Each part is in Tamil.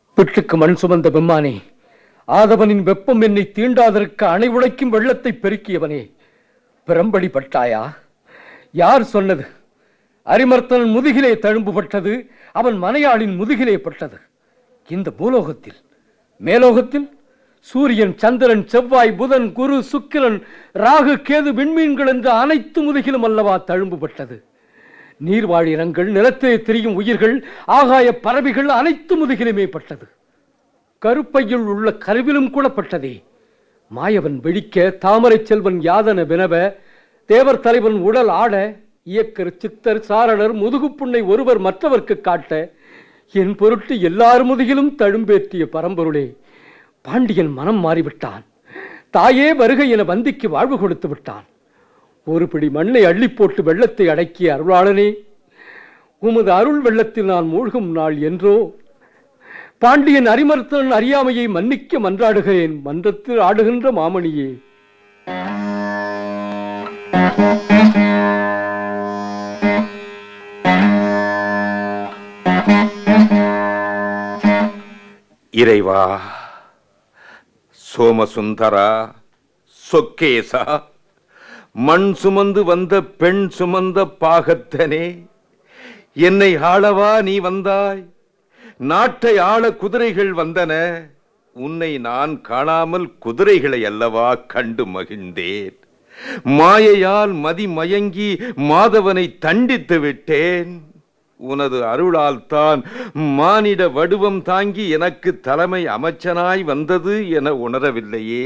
பிட்டுக்கு மண் சுமந்த பெம்மானே ஆதவனின் வெப்பம் என்னை தீண்டாதற்கு அணை உழைக்கும் வெள்ளத்தை பெருக்கியவனே பிரம்படி பட்டாயா யார் சொன்னது அரிமர்த்தனன் முதுகிலே தழும்பு பட்டது அவன் மனையாளின் முதுகிலே பட்டது இந்த பூலோகத்தில் மேலோகத்தில் சூரியன் சந்திரன் செவ்வாய் புதன் குரு சுக்கிரன் ராகு கேது விண்மீன்கள் என்ற அனைத்து முதுகிலும் அல்லவா தழும்பு பட்டது நீர்வாழினங்கள் நிலத்திலே திரியும் உயிர்கள் ஆகாய பறவைகள் அனைத்து முதுகிலுமே பட்டது கருப்பையில் உள்ள கருவிலும் கூட பட்டதே மாயவன் வெடிக்க தாமரை செல்வன் யாதன வினவ தேவர் தலைவன் உடல் ஆட இயக்கர் சித்தர் சாரணர் முதுகுப்புண்ணை ஒருவர் மற்றவர்க்கு காட்ட என் பொருட்டு எல்லார் முதுகிலும் தழும்பேற்றிய பரம்பொருளே பாண்டியன் மனம் மாறிவிட்டான் தாயே வருகை என வந்திக்கு வாழ்வு கொடுத்து விட்டான் ஒரு பிடி மண்ணை அள்ளி போட்டு வெள்ளத்தை அடக்கிய அருளாளனே உமது அருள் வெள்ளத்தில் நான் மூழ்கும் நாள் என்றோ பாண்டியன் அரிமர்த்தன் அறியாமையை மன்னிக்க மன்றாடுகிறேன் மன்றத்தில் ஆடுகின்ற மாமணியே இறைவா சோமசுந்தரா சொக்கேசா மண் சுமந்து வந்த பெண் சுமந்த பாகத்தனே என்னை ஆளவா நீ வந்தாய் நாட்டை ஆள குதிரைகள் வந்தன உன்னை நான் காணாமல் குதிரைகளை அல்லவா கண்டு மகிழ்ந்தேன் மாயையால் மதி மயங்கி மாதவனை தண்டித்து விட்டேன் உனது அருளால் தான் மானிட வடிவம் தாங்கி எனக்கு தலைமை அமைச்சனாய் வந்தது என உணரவில்லையே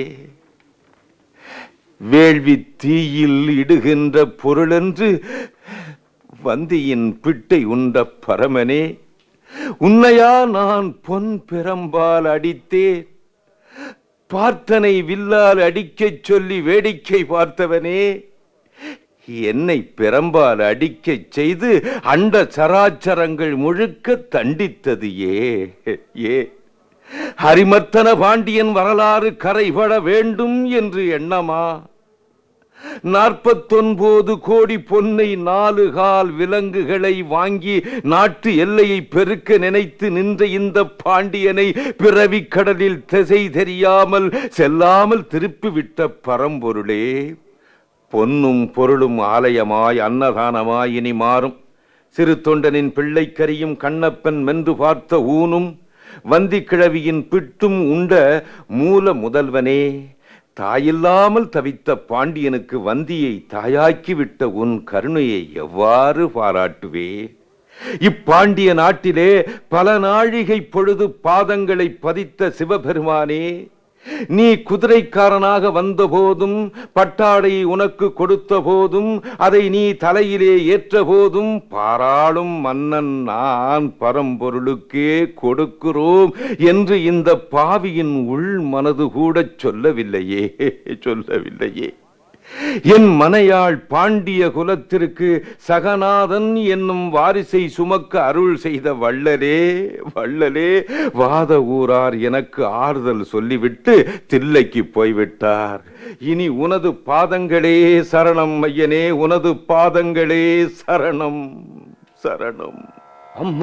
வேள்வி தீயில் இடுகின்ற பொருளென்று வந்தியின் பிட்டை உண்ட பரமனே உன்னையா நான் பொன் பெரம்பால் அடித்தேன் பார்த்தனை வில்லால் அடிக்கச் சொல்லி வேடிக்கை பார்த்தவனே என்னை பெரம்பால் அடிக்கச் செய்து அண்ட சராச்சரங்கள் முழுக்க தண்டித்தது ஏ ஏ ஹரிமர்த்தன பாண்டியன் வரலாறு கரைபட வேண்டும் என்று எண்ணமா நாற்பத்தொன்பது கோடி பொன்னை நாலு கால் விலங்குகளை வாங்கி நாட்டு எல்லையை பெருக்க நினைத்து நின்ற இந்த பாண்டியனை பிறவி கடலில் திசை தெரியாமல் செல்லாமல் திருப்பிவிட்ட பரம்பொருளே பொன்னும் பொருளும் ஆலயமாய் அன்னதானமாய் இனி மாறும் சிறு தொண்டனின் பிள்ளைக்கரியும் கண்ணப்பன் மென்று பார்த்த ஊனும் வந்தி கிழவியின் பிட்டும் உண்ட மூல முதல்வனே தாயில்லாமல் தவித்த பாண்டியனுக்கு வந்தியை தாயாக்கி விட்ட உன் கருணையை எவ்வாறு பாராட்டுவே இப்பாண்டிய நாட்டிலே பல நாழிகை பொழுது பாதங்களை பதித்த சிவபெருமானே நீ குதிரைக்காரனாக வந்த போதும் பட்டாடை உனக்கு கொடுத்த போதும் அதை நீ தலையிலே ஏற்ற போதும் பாராளும் மன்னன் நான் பரம்பொருளுக்கே கொடுக்கிறோம் என்று இந்த பாவியின் உள் மனது கூட சொல்லவில்லையே சொல்லவில்லையே என் மனையாள் பாண்டிய குலத்திற்கு சகநாதன் என்னும் வாரிசை சுமக்க அருள் செய்த வள்ளலே வள்ளலே வாத ஊரார் எனக்கு ஆறுதல் சொல்லிவிட்டு தில்லைக்கு போய்விட்டார் இனி உனது பாதங்களே சரணம் ஐயனே உனது பாதங்களே சரணம் சரணம் அம்மா